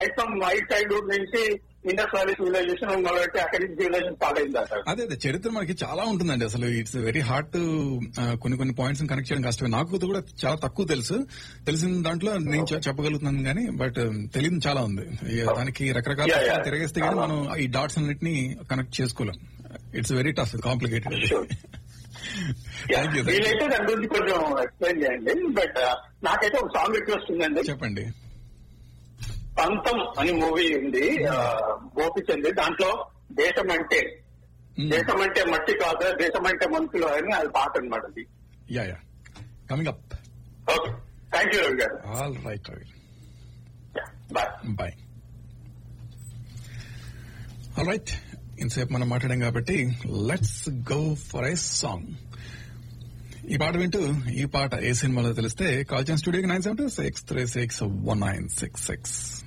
From my childhood నుంచి Indus valley civilisation మొదలెట్టి అక్కడి నుంచి సివిలైజేషన్ స్టార్ట్ అయింది సార్ అదే అదే చరిత్ర మనకి చాలా ఉంటుందండి అసలు ఇట్స్ వెరీ హార్డ్ కొన్ని కొన్ని పాయింట్స్ కనెక్ట్ చేయడం కష్టమే నాకు కూడా చాలా తక్కువ తెలుసు తెలిసిన దాంట్లో నేను చె- చెప్పగలుగుతున్నాను కానీ బట్ తెలియదు చాలా ఉంది ఇక దానికి రకరకాల Yeah, yeah. పుస్తకాలు తిరగేస్తే కానీ మనం ఈ డాట్స్ అన్నిటిని కనెక్ట్ చేసుకోలేం it's very tough complicated Sure. Thank you వీలైతే దాని గురించి కొంచెం ఎక్స్ప్లెయిన్ చేయండి బట్ నాకైతే ఒక సాంగ్ రిక్వెస్ట్ ఉందండి చెప్పండి పంతం అని మూవీ ఉంది ఆ, గోపిచంద్ దాంట్లో దేశం అంటే దేశం అంటే మట్టి కాదు దేశం అంటే మనుషులు అని అది పాట అనమాట అది yeah yeah coming up okay thank you Ravi గారు all right Ravi bye bye all right ఇంతసేపు మనం మాట్లాడాం కాబట్టి let's go for a song ఈ పాట వింటూ ఈ పాట ఏ సినిమాలో తెలిస్తే కాల్ చేసిన స్టూడియోకి nine seven two six three six one nine six six